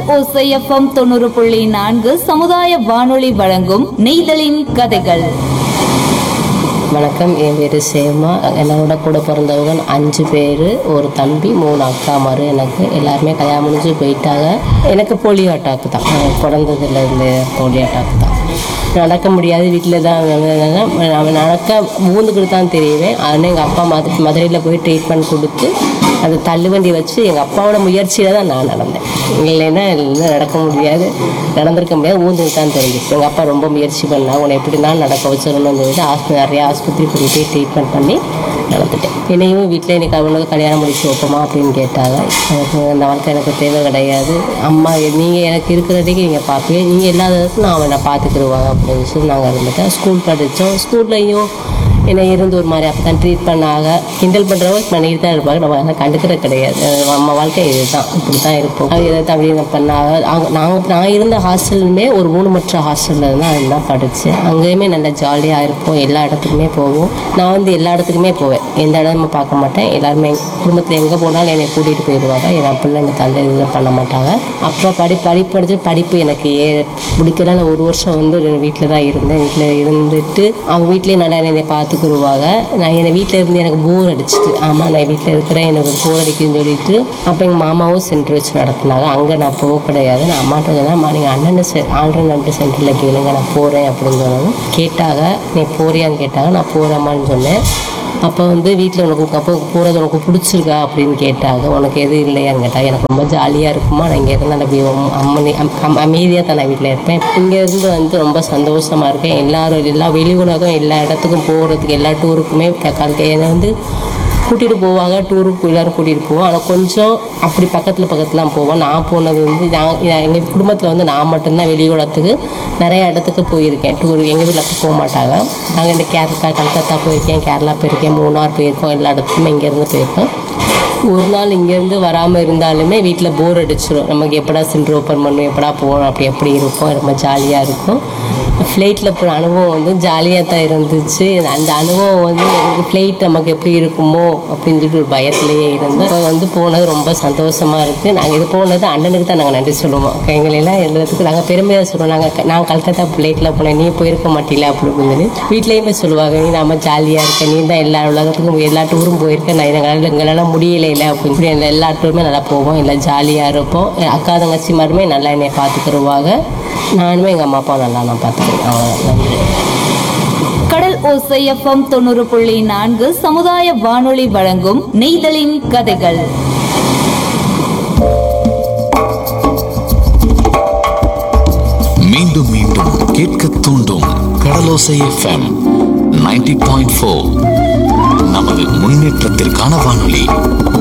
ஓசைஎஃப்எம் தொண்ணூறு புள்ளி நான்கு சமுதாய வானொலி வழங்கும் நெய்தலின் கதைகள் வணக்கம் என் பேர் சேமா என்னோட கூட பிறந்தவங்க அஞ்சு பேர் ஒரு தம்பி மூணு அக்கா மாரு எனக்கு எல்லாருமே கல்யாணம் முடிஞ்சு போயிட்டாங்க எனக்கு போலியோ அட்டாக்கு தான் நான் பிறந்ததுலேருந்து போலியோ அட்டாக்கு தான் நடக்க முடியாது வீட்டில் தான் இருந்தாங்க. அவன் நடக்க ஊந்துக்கிட்டு தான் தெரியுவேன் ஆனால் எங்கள் அப்பா மது மதுரையில் போய் ட்ரீட்மெண்ட் கொடுத்து அந்த தள்ளுவண்டி வச்சு எங்கள் அப்பாவோட முயற்சியில் தான் நான் நடந்தேன் இல்லைன்னா இன்னும் நடக்க முடியாது நடந்திருக்க முடியாது ஊந்துக்கு தான் தெரிஞ்சிச்சு எங்கள் அப்பா ரொம்ப முயற்சி பண்ணா உன்னை எப்படி தான் நடக்க வச்சிடணும்னு சொல்லிட்டு ஆஸ்பத்திரி நிறைய ஆஸ்பத்திரி கூட்டிட்டு போய் ட்ரீட்மெண்ட் பண்ணி நடந்துட்டேன் என்னையும் வீட்டில் எனக்கு அவனுக்கு கல்யாணம் முடிச்சு வைப்போமா அப்படின்னு கேட்டாங்க எனக்கு அந்த வாழ்க்கை எனக்கு தேவை கிடையாது அம்மா நீங்கள் எனக்கு இருக்கிறதுக்கு நீங்கள் பார்ப்பீங்க நீங்கள் இல்லாததுக்கு நான் அவனை பார்த்துக்கிடுவாங்க அப்படின்னு சொல்லி நாங்கள் இருந்துட்டேன் ஸ்கூல் படித்தோம் ஸ்கூல்லையும் என்னை இருந்து ஒரு மாதிரி அப்போ தான் ட்ரீட் பண்ணாங்க கிண்டல் பண்ணுறவங்க பண்ணிட்டு தான் இருப்பாங்க நம்ம அதெல்லாம் கண்டுக்கிறது கிடையாது அஹ் நம்ம வாழ்க்கை இதுதான் இப்படி தான் இருப்போம் அது எதை தம்பி பண்ணாங்க அவங்க நாங்கள் நான் இருந்த ஹாஸ்டலுமே ஒரு ஊனமற்ற ஹாஸ்டலில் தான் அதுதான் படித்தேன் அங்கேயுமே நல்லா ஜாலியாக இருப்போம் எல்லா இடத்துக்குமே போவோம் நான் வந்து எல்லா இடத்துக்குமே போவேன் எந்த இடமும் பார்க்க மாட்டேன் எல்லாருமே குடும்பத்தில் எங்கே போனாலும் என்னை கூட்டிகிட்டு போயிடுவாங்க என் பிள்ளைங்க தந்தை இது பண்ண மாட்டாங்க அப்புறம் படி படிப்பு படிச்சு படிப்பு எனக்கு ஏ பிடிக்கல நான் ஒரு வருஷம் வந்து வீட்டில் தான் இருந்தேன் வீட்டில் இருந்துட்டு அவங்க வீட்லேயே நல்லா என்னை பார்த்துக்குருவாங்க நான் என்னை வீட்டில் இருந்து எனக்கு போர் அடிச்சிட்டு ஆமாம் நான் வீட்டில் இருக்கிறேன் எனக்கு போர் அடிக்குதுன்னு சொல்லிட்டு அப்போ எங்கள் மாமாவும் சென்டர் வச்சு நடத்துனாங்க அங்கே நான் போக கிடையாது நான் அம்மாட்ட சொன்னேன் நீங்கள் அண்ணன் செ ஆல்ரெடி நட்டு சென்டரில் கேளுங்க நான் போகிறேன் அப்படின்னு சொன்னாங்க கேட்டாங்க நீ போறியான்னு கேட்டாங்க நான் போகிறேம்மான்னு சொன்னேன் அப்போ வந்து வீட்டில் உனக்கு அப்போ போகிறது உனக்கு பிடிச்சிருக்கா அப்படின்னு கேட்டாங்க உனக்கு எது இல்லையான்னு கேட்டாங்க எனக்கு ரொம்ப ஜாலியாக இருக்குமா நான் இங்கே இருந்து அப்படி அம்மனி அமைதியாக தான் நான் வீட்டில் இருப்பேன் இங்கே இருந்து வந்து ரொம்ப சந்தோஷமாக இருக்கேன் எல்லாரும் எல்லா வெளி உலகம் எல்லா இடத்துக்கும் போகிறதுக்கு எல்லா டூருக்குமே கலக்க என்னை வந்து கூட்டிகிட்டு போவாங்க டூருக்கு எல்லோரும் கூட்டிகிட்டு போவோம் ஆனால் கொஞ்சம் அப்படி பக்கத்தில் பக்கத்துலாம் போவோம் நான் போனது வந்து நான் எங்கள் குடும்பத்தில் வந்து நான் மட்டும்தான் வெளி உலகத்துக்கு நிறைய இடத்துக்கு போயிருக்கேன் டூர் எங்கள் வீட்டில் அப்போ போக மாட்டாங்க நாங்கள் இந்த கேரளா கல்கத்தா போயிருக்கேன் கேரளா போயிருக்கேன் மூணார் போயிருக்கோம் எல்லா இடத்துக்குமே இங்கேருந்து போயிருக்கோம் ஒரு நாள் இங்கேருந்து வராமல் இருந்தாலுமே வீட்டில் போர் அடிச்சிடும் நமக்கு எப்படா சென்டர் ஓப்பன் பண்ணும் எப்படா போகணும் அப்படி எப்படி இருக்கும் ரொம்ப ஜாலியாக இருக்கும் ஃப்ளைட்டில் போகிற அனுபவம் வந்து ஜாலியாக தான் இருந்துச்சு அந்த அனுபவம் வந்து எனக்கு ஃப்ளைட் நமக்கு எப்படி இருக்குமோ அப்படின்னு சொல்லிட்டு ஒரு பயத்திலேயே இருந்தோம் இப்போ வந்து போனது ரொம்ப சந்தோஷமாக இருக்குது நாங்கள் இது போனது அண்ணனுக்கு தான் நாங்கள் நன்றி சொல்லுவோம் எங்களெல்லாம் எல்லாத்துக்கும் நாங்கள் பெருமையாக சொல்லுவோம் நாங்கள் நான் கல்கத்தா ஃப்ளைட்டில் போனேன் நீ போயிருக்க மாட்டீங்களா அப்படி அப்படின்னு சொல்லி வீட்லேயுமே சொல்லுவாங்க நீ நம்ம ஜாலியாக இருக்க நீ தான் எல்லா உலகத்துக்கும் எல்லா டூரும் போயிருக்க நான் எங்களால் எங்களால் முடியல இல்லை அப்படின்னு சொல்லி எல்லா- எல்லா டூருமே நல்லா போவோம் எல்லாம் ஜாலியாக இருப்போம் என் அக்கா தங்கச்சி மாதிரிமே நல்லா என்னை பார்த்துக்கிடுவாங்க நானுமே எங்கள் அம்மா அப்பா நல்லா நான் பார்த்துக்கிறேன் அவ்வளோ நன்றி கடல் ஓசைஎஃப்எம் தொண்ணூறு புள்ளி நான்கு சமுதாய வானொலி வழங்கும் நெய்தலின் கதைகள் மீண்டும் மீண்டும் கேட்க தூண்டும் கடலோசை எஃப்எம் 90.4 பாயிண்ட் நமது முன்னேற்றத்திற்கான வானொலி